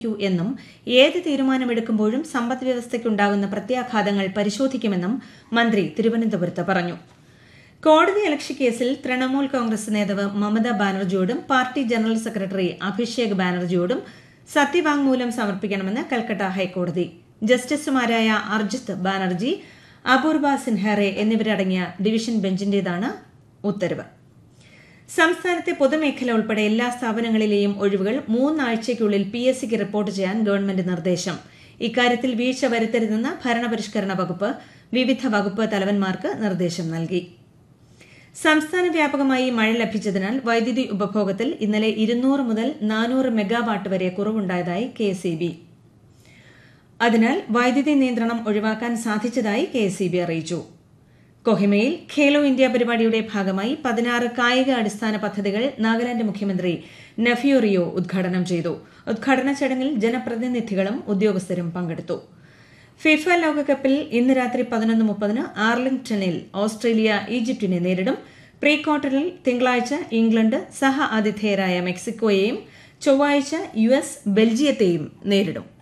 U എന്നും ഏത് തീരുമാനമെടുക്കുമ്പോഴും സമ്പദ് വ്യവസ്ഥയ്ക്കുണ്ടാകുന്ന പ്രത്യാഘാതങ്ങൾ പരിശോധിക്കുമെന്നും മന്ത്രി തിരുവനന്തപുരത്ത് പറഞ്ഞു കോടതി അലക്ഷ്യ കേസിൽ തൃണമൂൽ കോൺഗ്രസ് നേതാവ് മമതാ ബാനർജിയോടും പാർട്ടി ജനറൽ സെക്രട്ടറി അഭിഷേക് ബാനർജിയോടും സത്യവാങ്മൂലം സമർപ്പിക്കണമെന്ന് കൽക്കട്ട ഹൈക്കോടതി ജസ്റ്റിസുമാരായ അർജിത് ബാനർജി അപൂർവ സിൻഹാറെ എന്നിവരടങ്ങിയ ഡിവിഷൻ ബെഞ്ചിന്റേതാണ് ഉത്തരവ് സംസ്ഥാനത്തെ പൊതുമേഖല ഉൾപ്പെടെ എല്ലാ സ്ഥാപനങ്ങളിലെയും ഒഴിവുകൾ മൂന്നാഴ്ചയ്ക്കുള്ളിൽ പി എസ് സിക്ക് റിപ്പോർട്ട് ചെയ്യാൻ ഗവൺമെന്റ് നിർദ്ദേശം ഇക്കാര്യത്തിൽ വീഴ്ച വരുത്തരുതെന്ന് ഭരണപരിഷ്കരണ വകുപ്പ് വിവിധ വകുപ്പ് തലവന്മാർക്ക് നിർദ്ദേശം നൽകി സംസ്ഥാന വ്യാപകമായി മഴ ലഭിച്ചതിനാൽ വൈദ്യുതി ഉപഭോഗത്തിൽ ഇന്നലെ ഇരുന്നൂറ് മുതൽ നാനൂറ് മെഗാവാട്ട് വരെ കുറവുണ്ടായതായി കെ അതിനാൽ വൈദ്യുതി നിയന്ത്രണം ഒഴിവാക്കാൻ സാധിച്ചതായി കെ അറിയിച്ചു കൊഹിമയിൽ ഖേലോ ഇന്ത്യ പരിപാടിയുടെ ഭാഗമായി പതിനാറ് കായിക അടിസ്ഥാന പദ്ധതികൾ നാഗാലാന്റ് മുഖ്യമന്ത്രി നഫിയോ റിയോ ഉദ്ഘാടനം ചെയ്തു ഉദ്ഘാടന ചടങ്ങിൽ ജനപ്രതിനിധികളും ഉദ്യോഗസ്ഥരും പങ്കെടുത്തു ഫിഫ ലോകകപ്പിൽ ഇന്ന് രാത്രി പതിനൊന്ന് മുപ്പതിന് ആർലിംഗ്ടണിൽ ഓസ്ട്രേലിയ ഈജിപ്തിനെ നേരിടും പ്രീ ക്വാർട്ടറിൽ തിങ്കളാഴ്ച ഇംഗ്ലണ്ട് സഹ ആതിഥേയരായ മെക്സിക്കോയെയും ചൊവ്വാഴ്ച യു എസ് ബെൽജിയത്തെയും നേരിടും